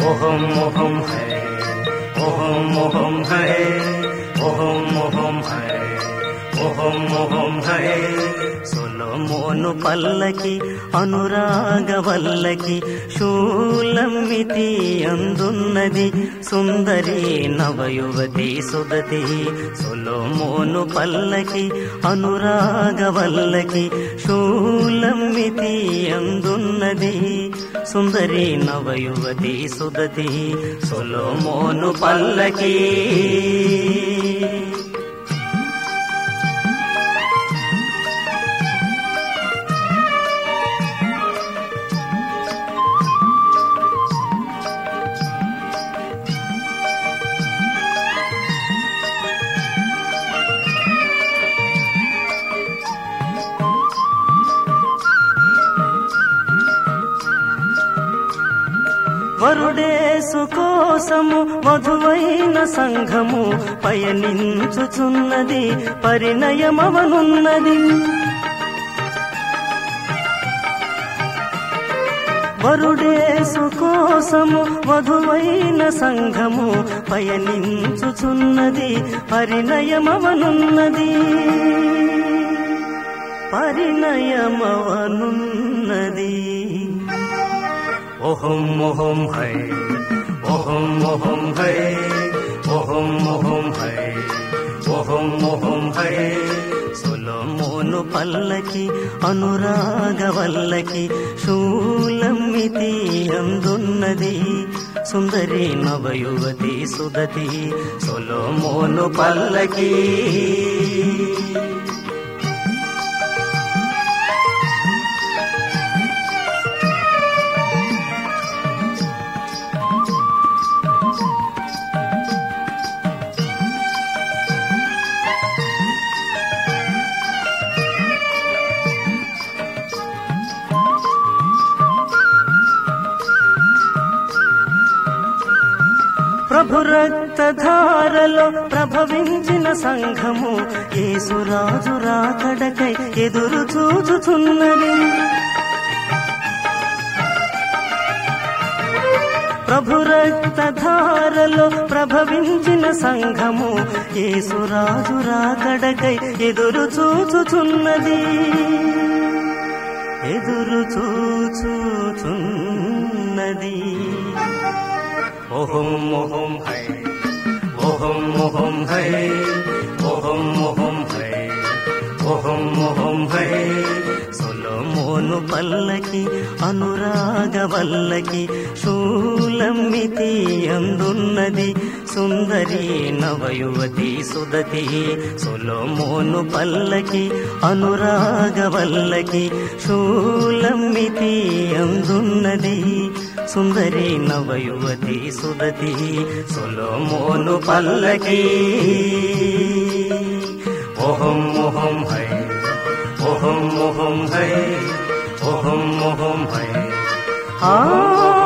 ఓహం ఓహం హై ఓహం ఓహం హై ఓహం ఓహం హై ఓహం ఓహం హై సొలమోను పల్లకి అనురాగవల్లకి శూలమితి అందున్నది సుందరి నవయువతి సుదతి సొలమోను పల్లకి అనురాగవల్లకి శూలమితి అందున్నది సుందరి నవయువతి సుదతి సొలమోను పల్లకి వరుడేసు కోసము మధువైన సంఘము పయనించుచున్నది పరిణయమవనున్నది వరుడేసు కోసము మధువైన సంఘము పయనించుచున్నది పరిణయమవనున్నది పరిణయమవనున్నది ఓహం ఓహం హై ఓహం ఓహం హై ఓహం ఓహం హై ఓహం ఓహం హై సొలమోను పల్లకి అనురాగవల్లకి శూలమితి అందున్నది సుందరి నవయువతి సుదతి సొలమోను పల్లకి ప్రభు రక్తధారలో ప్రభవించిన సంఘము యేసురాజు రాకడకై ఎదురు చూచుచున్నది ప్రభు రక్తధారలో ప్రభవించిన సంఘము యేసురాజు రాకడకై ఎదురు చూచుచున్నది ఎదురు చూచుచున్నది ఓహం ఓహం హై ఓహం ఓహం హై ఓహం ఓహం హై ఓహం ఓహం హై సొలమోను పల్లకి అనురాగవల్లకి శూలమితి అందున్నది సుందరి నవయువతి సుదతి సొలమోను పల్లకి అనురాగవల్లకి శూలమితి అందున్నది సుందరి నవయువతి సుదతి సొలమోను పల్లకి ఓహం ఓహం హై ఓహం ఓహం హై ఓహం ఓహం హై ఆ